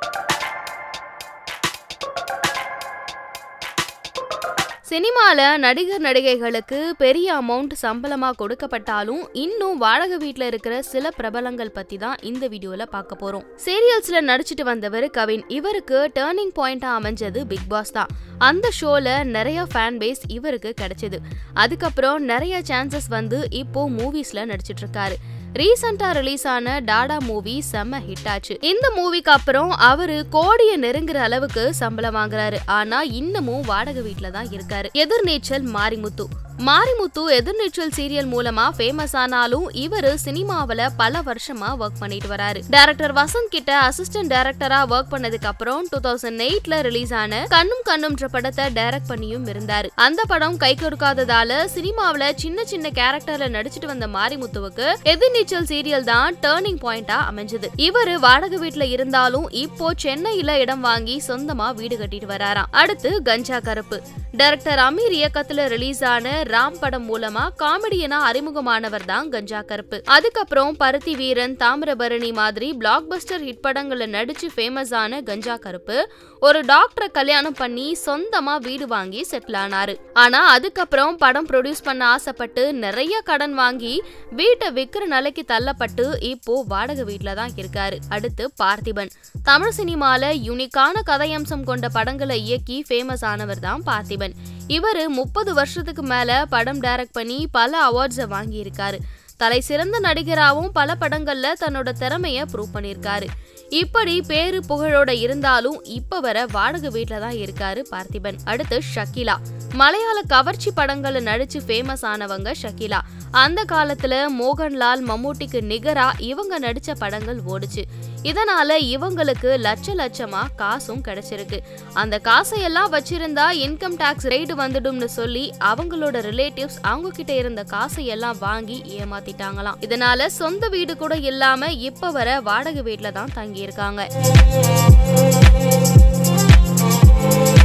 சினிமால நடிகர் நடிகைகளுக்கு பெரிய அமௌண்ட் சம்பளமா கொடுக்கப்பட்டாலும் இன்னும் வாடகை வீட்ல இருக்கிற சில பிரபலங்கள் பத்தி தான் இந்த வீடியோல பார்க்க போறோம் சீரியல்ஸ்ல நடிச்சிட்டு வந்தவர் கவின் இவருக்கு டேர்னிங் பாயிண்டா அமைஞ்சது பிக் பாஸ் தான் அந்த ஷோல நிறைய ஃபேன் பேஸ் இவருக்கு கிடைச்சது அதுக்கப்புறம் நிறைய சான்சஸ் வந்து இப்போ மூவிஸ்ல நடிச்சிட்டு இருக்காரு ரீசெண்டா ரிலீஸ் ஆன டாடா மூவி செம்ம ஹிட் ஆச்சு இந்த மூவிக்கு அப்புறம் அவரு கோடிய நெருங்குற அளவுக்கு சம்பளம் வாங்குறாரு ஆனா இன்னமும் வாடகை வீட்ல தான் இருக்காரு எதிர்நீச்சல் மாரிமுத்து மாரிமுத்து எதிர்நீச்சல் சீரியல் மூலமா ஃபேமஸ் ஆனாலும் இவரு சினிமாவுல பல வருஷமா ஒர்க் பண்ணிட்டு வராரு டைரக்டர் வசந்த் கிட்ட அசிஸ்டன்ட் டைரக்டரா ஒர்க் பண்ணதுக்கு அப்புறம் டூ தௌசண்ட் எயிட்ல ரிலீஸ் ஆன கண்ணும் கண்ணும்ன்ற படத்தை டைரக்ட் பண்ணியும் இருந்தாரு அந்த படம் கை கொடுக்காததால சினிமாவுல சின்ன சின்ன கேரக்டர்ல நடிச்சிட்டு வந்த மாரிமுத்துவுக்கு எதிர்நீச்சல் சீரியல் தான் டேர்னிங் பாயிண்டா அமைஞ்சது இவரு வாடகை வீட்ல இருந்தாலும் இப்போ சென்னையில இடம் வாங்கி சொந்தமா வீடு கட்டிட்டு வராராம் அடுத்து கஞ்சா கருப்பு டைரக்டர் அமீர் இயக்கத்துல ரிலீஸ் ஆன ராம் படம் மூலமா காமெடியனா அறிமுகமானவர் தான் கஞ்சா கருப்பு அதுக்கப்புறம் பருத்தி வீரன் தாமிரபரணி மாதிரி பிளாக் பஸ்டர் ஹிட் படங்கள்ல நடிச்சு ஃபேமஸ் ஆன கஞ்சா கருப்பு ஒரு டாக்டரை கல்யாணம் பண்ணி சொந்தமா வீடு வாங்கி செட்டில் ஆனாரு ஆனா அதுக்கப்புறம் படம் ப்ரொடியூஸ் பண்ண ஆசைப்பட்டு நிறைய கடன் வாங்கி வீட்டை விக்கிற நிலைக்கு தள்ளப்பட்டு இப்போ வாடகை வீட்ல தான் இருக்காரு அடுத்து பார்த்திபன் தமிழ் சினிமால யூனிக்கான கதையம்சம் கொண்ட படங்களை இயக்கி ஃபேமஸ் ஆனவர் தான் பார்த்திபன் இவரு முப்பது வருஷத்துக்கு மேல படம் டைரக்ட் பண்ணி பல அவார்ட்ஸை வாங்கி இருக்காரு தலை சிறந்த நடிகராகவும் பல படங்கள்ல தன்னோட திறமைய ப்ரூவ் பண்ணியிருக்காரு இப்படி பேரு புகழோட இருந்தாலும் இப்ப வர வாடகை வீட்ல தான் இருக்காரு பார்த்திபன் அடுத்து ஷக்கிலா மலையாள கவர்ச்சி படங்கள்ல நடிச்சு ஃபேமஸ் ஆனவங்க ஷக்கிலா அந்த காலத்துல மோகன்லால் மம்மூட்டிக்கு நிகரா இவங்க நடிச்ச படங்கள் ஓடுச்சு இதனால இவங்களுக்கு லட்ச லட்சமா காசும் கிடைச்சிருக்கு அந்த காசையெல்லாம் வச்சிருந்தா இன்கம் டாக்ஸ் ரைடு வந்துடும்னு சொல்லி அவங்களோட ரிலேட்டிவ்ஸ் அவங்க கிட்ட இருந்த காசையெல்லாம் வாங்கி ஏமாத்திட்டாங்களாம் இதனால சொந்த வீடு கூட இல்லாம இப்ப வர வாடகை வீட்ல தான் தங்கி இருக்காங்க